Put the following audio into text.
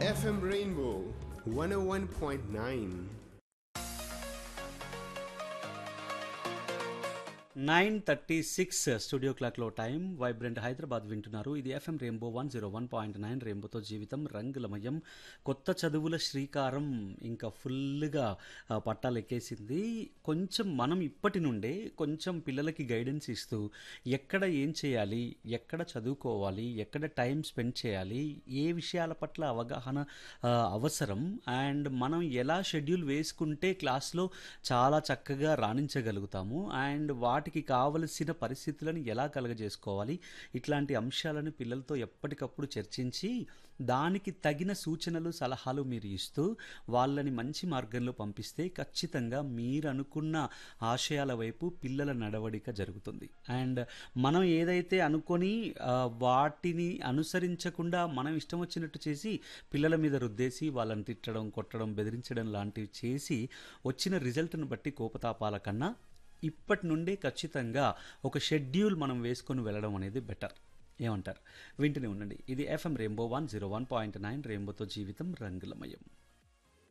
FM Rainbow 101.9. Nine thirty six studio క్లాక్లో time vibrant Hyderabad వింటున్నారు ఇది FM Rainbow one zero one point nine రెయిన్బోతో జీవితం రంగులమయం కొత్త చదువుల శ్రీకారం ఇంకా ఫుల్గా ఆ, పట్టాలు ఎక్కేసింది కొంచెం మనం ఇప్పటి నుండే కొంచెం పిల్లలకి గైడెన్స్ ఇస్తూ ఎక్కడ ఏం చేయాలి ఎక్కడ చదువుకోవాలి ఎక్కడ టైం స్పెండ్ చేయాలి ఏ విషయాల పట్ల అవగాహన ఆ, అవసరం అండ్ మనం ఎలా షెడ్యూల్ వేసుకుంటే క్లాస్లో చాలా చక్కగా రాణించగలుగుతాము అండ్ వాటికి కావలసిన పరిస్థితులను ఎలా కలగజేసుకోవాలి ఇట్లాంటి అంశాలను పిల్లలతో ఎప్పటికప్పుడు చర్చించి దానికి తగిన సూచనలు సలహాలు మీరు ఇస్తూ వాళ్ళని మంచి మార్గంలో పంపిస్తే ఖచ్చితంగా మీరు అనుకున్న ఆశయాల వైపు పిల్లల నడవడిక జరుగుతుంది అండ్ మనం ఏదైతే అనుకొని ఆ, వాటిని అనుసరించకుండా మనం ఇష్టం వచ్చినట్టు చేసి పిల్లల మీద రుద్దేసి వాళ్ళని తిట్టడం కొట్టడం బెదిరించడం లాంటివి చేసి వచ్చిన రిజల్ట్ను బట్టి కోపతాపాల కన్నా ఇప్పటి నుండే ఖచ్చితంగా ఒక షెడ్యూల్ మనం వేసుకొని వెళ్ళడం అనేది బెటర్ ఏమంటారు వింటూనే ఉండండి ఇది FM Rainbow one zero one point nine రెయిన్బోతో జీవితం రంగులమయం